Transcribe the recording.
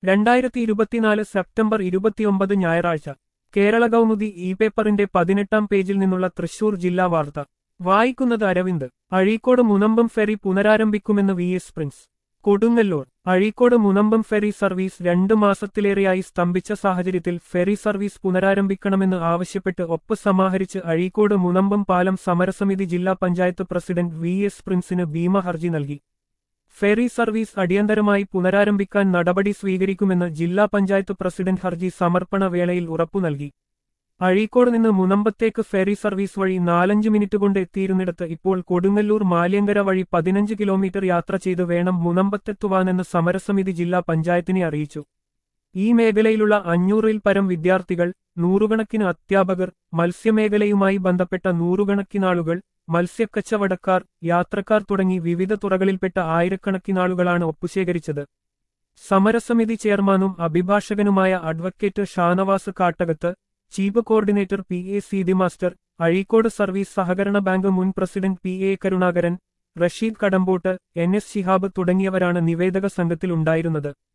രണ്ടായിരത്തി ഇരുപത്തിനാല് സെപ്റ്റംബർ ഇരുപത്തിയൊമ്പത് ഞായറാഴ്ച കേരള കൗമുദി ഇ പേപ്പറിന്റെ പതിനെട്ടാം പേജിൽ നിന്നുള്ള തൃശൂർ ജില്ലാ വാർത്ത വായിക്കുന്നത് അരവിന്ദ് അഴീക്കോട് മുനമ്പം ഫെറി പുനരാരംഭിക്കുമെന്ന് V S Prince Kodungallur Azhikode Munambam ferry service രണ്ട് മാസത്തിലേറെയായി സ്തംഭിച്ച സാഹചര്യത്തിൽ ഫെറി സർവീസ് പുനരാരംഭിക്കണമെന്ന് ആവശ്യപ്പെട്ട് ഒപ്പ് സമാഹരിച്ച് അഴീക്കോട് മുനമ്പം പാലം സമരസമിതി ജില്ലാ പഞ്ചായത്ത് പ്രസിഡന്റ് വി എസ് പ്രിൻസിന് ഭീമ ഹർജി നൽകി ഫെറി സർവീസ് അടിയന്തരമായി പുനരാരംഭിക്കാൻ നടപടി സ്വീകരിക്കുമെന്ന് ജില്ലാ പഞ്ചായത്ത് പ്രസിഡന്റ് ഹർജി സമർപ്പണ വേളയിൽ ഉറപ്പു നൽകി അഴീക്കോട് നിന്ന് മുനമ്പത്തേക്ക് ഫെറി സർവീസ് വഴി നാലഞ്ച് മിനിറ്റ് കൊണ്ട് എത്തിയിരുന്നിടത്ത് ഇപ്പോൾ കൊടുങ്ങല്ലൂർ മാലിയങ്കര വഴി പതിനഞ്ച് കിലോമീറ്റർ യാത്ര ചെയ്ത് വേണം മുനമ്പത്തെത്തുവാനെന്ന് സമരസമിതി ജില്ലാ പഞ്ചായത്തിനെ അറിയിച്ചു ഈ മേഖലയിലുള്ള അഞ്ഞൂറിൽ പരം വിദ്യാർത്ഥികൾ നൂറുകണക്കിന് അധ്യാപകർ മത്സ്യമേഖലയുമായി ബന്ധപ്പെട്ട നൂറുകണക്കിനാളുകൾ മത്സ്യക്കച്ചവടക്കാർ യാത്രക്കാർ തുടങ്ങി വിവിധ തുറകളിൽപ്പെട്ട ആയിരക്കണക്കിനാളുകളാണ് ഒപ്പുശേഖരിച്ചത് സമരസമിതി ചെയർമാനും അഭിഭാഷകനുമായ advocate Shanavas Kattakath chief coordinator P A Seethi master Azhikode service സഹകരണ ബാങ്ക് മുൻ president P A Karunakaran Rasheed Kadampott N S Shihab തുടങ്ങിയവരാണ് നിവേദക സംഘത്തിലുണ്ടായിരുന്നത്